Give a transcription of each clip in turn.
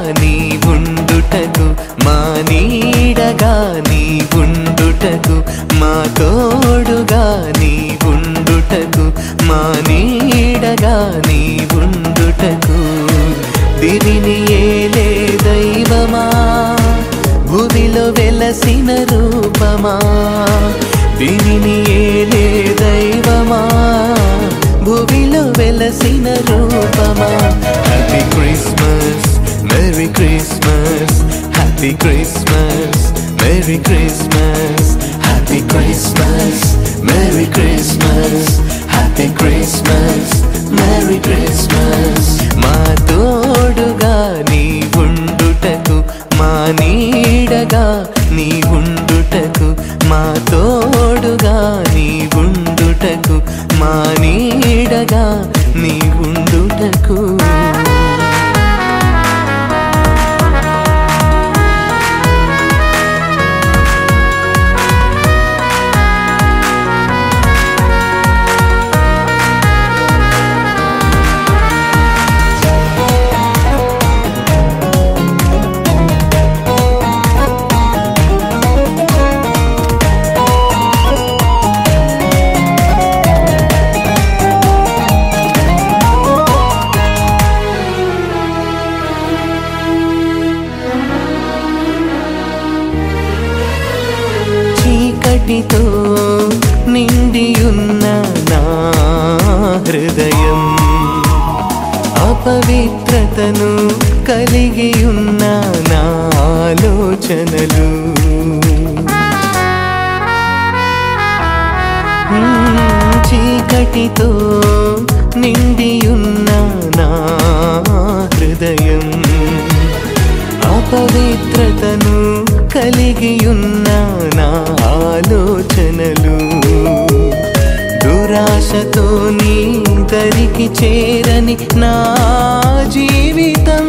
నీ ఉండుటకు మా నీడగా నీ ఉండుటకు మా తోడుగా నీ ఉండుటకు మా నీడగా నీ ఉండుటకు దివిని ఏలే దైవమా భూమిలో వెలసిన రూపమా దివిని ఏలే దైవమా భూమిలో వెలసిన రూపమా happy Christmas merry Christmas happy Christmas merry Christmas happy Christmas merry Christmas happy Christmas merry Christmas మా తోడుగా నీ ఉండుటకు మా నీడగా నీ ఉండుటకు మా తోడుగా నీ ఉండుటకు మా నీడగా నీ ఉండుటకు చీకటితో నిండియున్న నా హృదయం అపవిత్రతను కలిగియున్న నా ఆలోచనలు మ్మ్, చీకటితో నిండియున్న నా హృదయం అపవిత్రతను కలిగియున్న నా ఆలోచనలు దురాశతో నీ దరికి చేరని నా జీవితం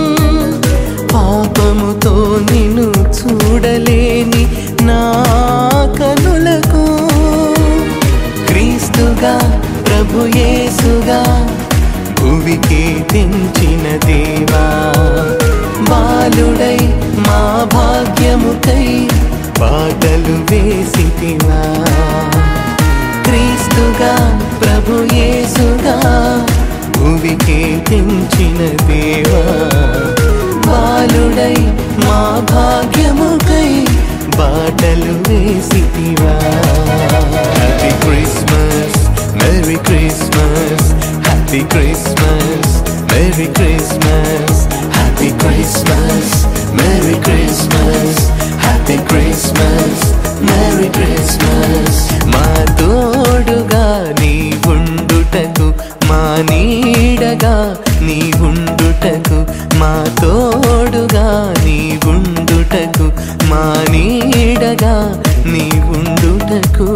పాపముతో నిన్ను చూడలేని నా కనులకు క్రీస్తుగా ప్రభు యేసుగా భువికి తెంచిన దేవా బాలుడై మా భాగ్యముకై బాటలు వేసితివా క్రీస్తుగా ప్రభు యేసుగా భువికి తెంచిన దేవా బాలుడై మా భాగ్యముకై బాటలు వేసితివా happy Christmas merry Christmas happy Christmas merry Christmas happy Christmas merry Christmas happy Christmas merry Christmas మా తోడుగా నీ ఉండుటకు మా నీడగా నీ ఉండుటకు మా తోడుగా నీ ఉండుటకు మా నీడగా నీ ఉండుటకు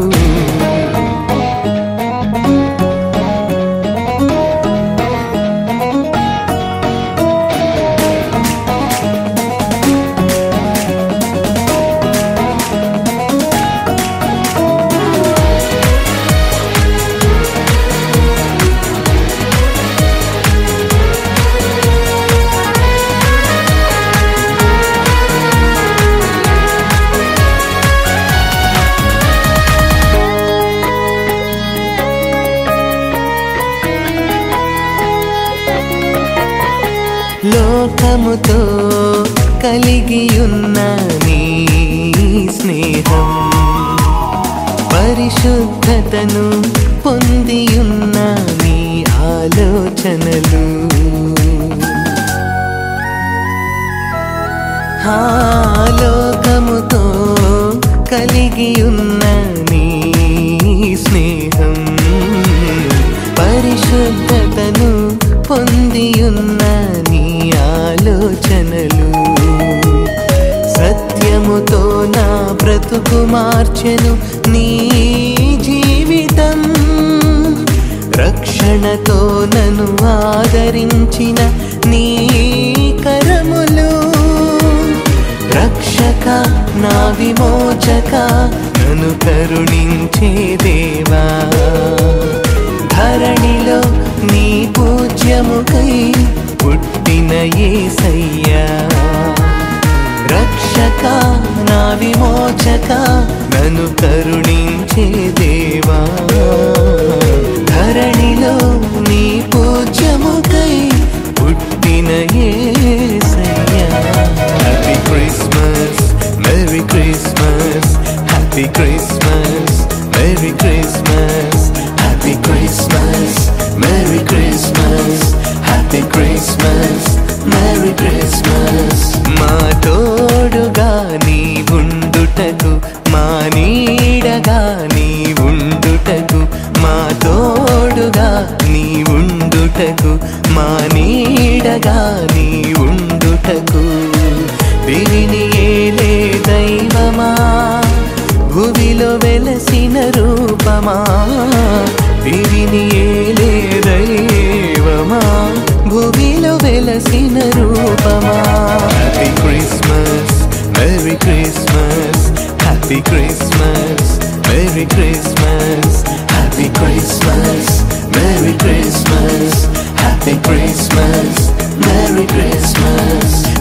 లోకముతో కలిగియున్న నీ స్నేహం పరిశుద్ధతను పొందియున్న నీ ఆలోచనలు ఆ లోకముతో కలిగియున్న నీ స్నేహం పరిశుద్ధతను పొందియున్న నీ ఆలోచనలు సత్యముతో నా బ్రతుకు మార్చెను నీ జీవితం రక్షణతో నన్ను ఆదరించిన నీ కరములు రక్షక నా విమోచక నన్ను కరుణించే దేవా ధరణిలో నీ పూజ్యముకై పుట్టిన ఏసయ్యా రక్షక నా విమోచక నన్ను కరుణించే దేవా ధరణిలో నీ పూజ్యముకై పుట్టిన యేసయ్యా happy Christmas merry Christmas happy Christmas merry Christmas happy Christmas merry Christmas happy Christmas merry Christmas మా తోడుగా నీ ఉండుటకు మా నీడగా నీ ఉండుటకు మా తోడుగా నీ ఉండుటకు మా నీడగా నీ ఉండుటకు విరిని ఏలే దైవమా భువిలో వెలసిన రూపమా విరిని ఏలే దైవమా భువిలో వెలసిన రూపమా happy Christmas merry Christmas happy Christmas merry Christmas happy Christmas merry Christmas happy Christmas merry Christmas